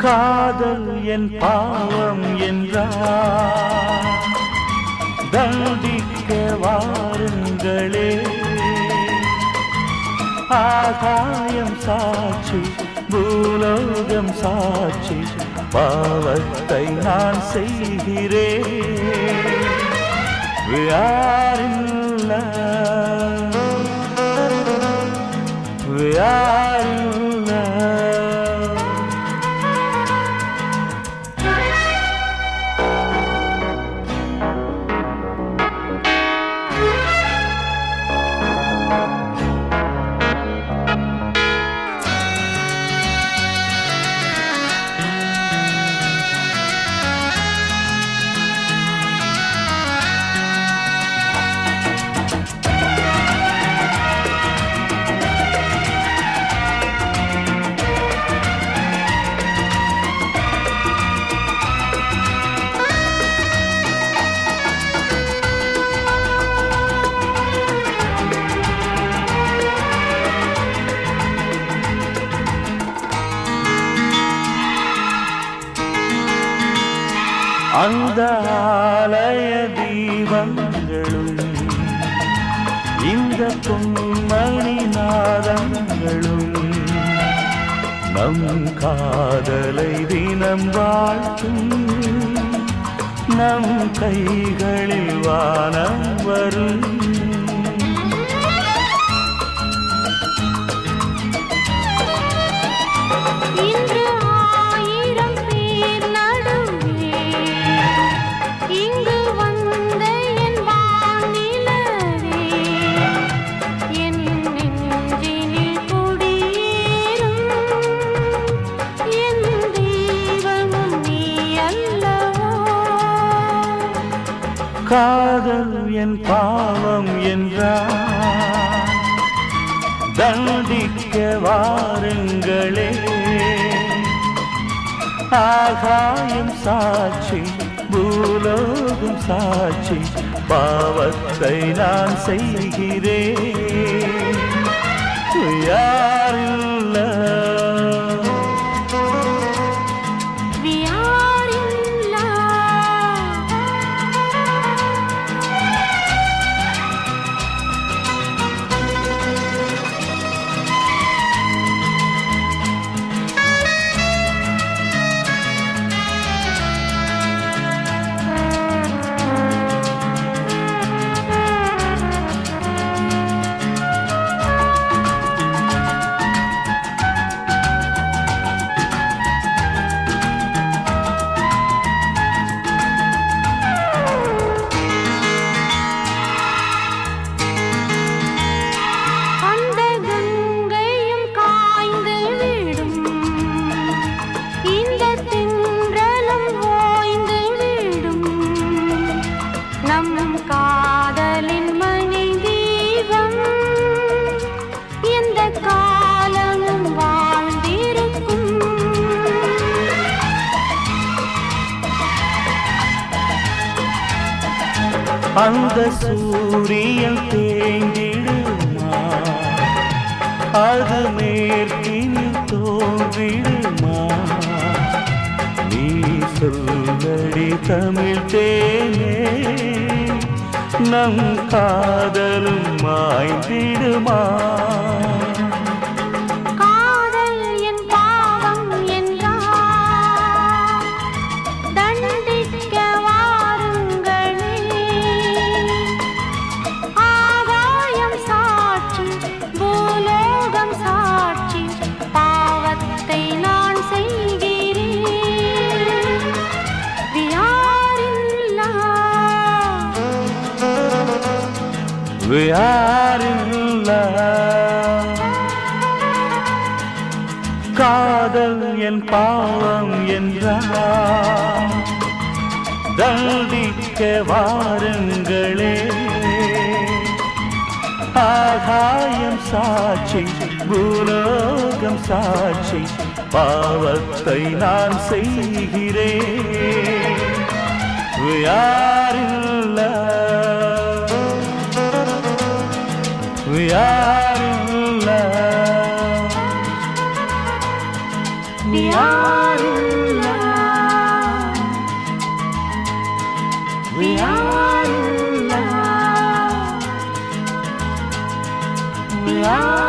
காதல் என் பாவம் என்றார் தண்டிக்க வாருங்களே ஆகாயம் சாட்சி பூலோகம் சாட்சி பாவத்தை நான் செய்கிறேன் We are in love. We are in love. அந்த ஆலய தீபங்களும் இந்த பொன்மணி நாதங்களும் நம் காதலை தினம் வாழ்த்தும் நம் கைகளில் வானம் வரும் இன்று ஆயிரம் பேர் நடுவே இங்கு வந்த என் வானிலவே என் நெஞ்சினில் குடியேறும் என் தெய்வமும் நீ அல்லவோ காதல் என் பாவம் என்றார் தண்டிக்க வாருங்களே ஆகாயம் சாட்சி பூலோகம் சாட்சி பாவத்தை நான் செய்கிறேன் யாரில்லை We are in love. அந்த கங்கையும் காய்ந்து விடும் இந்த தின்றலும் ஓய்ந்து விடும் நம் காதலின் மணி தீபம் எந்த காலமும் வாழ்ந்திருக்கும் அந்த சூரியன் தேங்கிடுமா அது மேற்கினில் தோன்றிடுமா நீ சொல்லடி தமிழ் தேனே நம் காதலும் மாய்ந்திடுமா காதல் என் பாவம் என்றார் தண்டிக்க வாருங்களே ஆகாயம் சாட்சி பூலோகம் சாட்சி பாவத்தை நான் செய்கிறேன் We are in love. We are in love. காதல் என் பாவம் என்றார் தண்டிக்க வாருங்களே ஆகாயம் சாட்சி பூலோகம் சாட்சி பாவத்தை நான் செய்கிறேன் We are in love. We are in love. We are in We are in love. We are